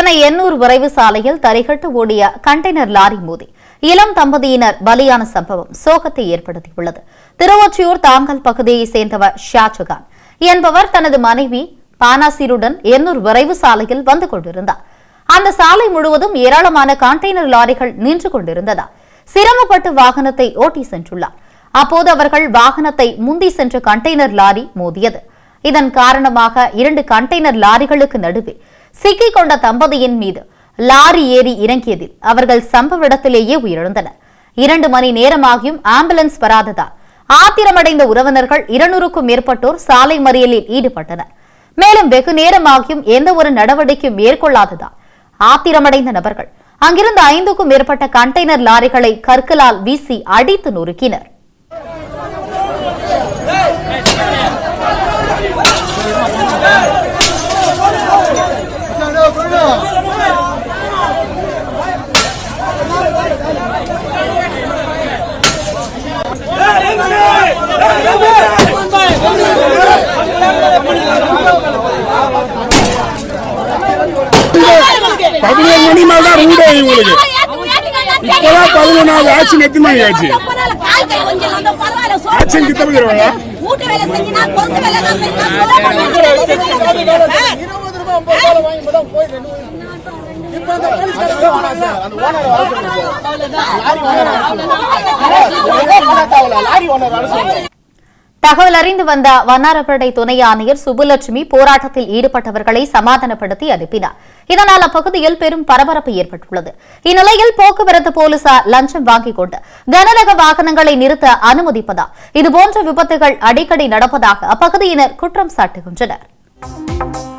சென்னை எண்ணூர் விரைவு சாலையில் தரைகட்டு ஓடிய கண்டெய்னர் லாரி மோதி இளம் தம்பதியினர் பலியான சம்பவம் சோகத்தை ஏற்படுத்தியுள்ளது திருவொற்றியூர் தாங்கல் பகுதியைச் சேர்ந்தவர் ஷாஜகான் என்பவர் தனது மனைவி பானாசிருடன் எண்ணூர் விரைவு சாலையில் வந்து கொண்டிருந்தார் அந்த சாலை முழுவதும் ஏராளமான கண்டெய்னர் லாரிகள் நின்று கொண்டிருந்ததா சிரமப்பட்டு வாகனத்தை ஓட்டி சென்றுள்ளார் அப்போது அவர்கள் வாகனத்தை முந்தி சென்ற கண்டெய்னர் லாரி மோதியது இதன் காரணமாக இரண்டு கண்டெய்னர் லாரிகளுக்கு நடுவே சிக்கிக் கொண்ட தம்பதியின் மீது லாரி ஏறி இறங்கியதில் அவர்கள் சம்பவ இடத்திலேயே உயிரிழந்தனர் இரண்டு மணி நேரமாகியும் ஆம்புலன்ஸ் வராததால் ஆத்திரமடைந்த உறவினர்கள் இருநூறுக்கும் மேற்பட்டோர் சாலை மறியலில் ஈடுபட்டனர் மேலும் வெகு நேரமாகியும் எந்த ஒரு நடவடிக்கையும் மேற்கொள்ளாததால் ஆத்திரமடைந்த நபர்கள் அங்கிருந்த ஐந்துக்கும் மேற்பட்ட கண்டெய்னர் லாரிகளை கற்களால் வீசி அடித்து நொறுக்கினர் பதினேழு மணி மேல தான் ரூடே இவங்களுக்கு இப்பதான் பதினொன்றாவது ஆக்ஷன் எத்தனை மணி ஆச்சு ஆக்ஷன் கிட்ட போயிருவாங்க வீட்டு வேலை செஞ்சினா கொண்டு வேலை தான் செஞ்சினா இருபது ரூபாய் ஐம்பது ரூபாய் வாங்கி தான் போயிட்டு இப்ப அந்த போலீஸ் தகவல் அறிந்து வந்த வண்ணாரப்பேட்டை துணை ஆணையர் சுப்புலட்சுமி போராட்டத்தில் ஈடுபட்டவர்களை சமாதானப்படுத்தி அனுப்பினார் இதனால் அப்பகுதியில் பெரும் பரபரப்பு ஏற்பட்டுள்ளது இந்நிலையில் போக்குவரத்து போலீசார் லஞ்சம் வாங்கிக் கொண்டு கனரக வாகனங்களை நிறுத்த அனுமதிப்பதால் இதுபோன்ற விபத்துகள் அடிக்கடி நடப்பதாக அப்பகுதியினர் குற்றம் சாட்டுகின்றனர்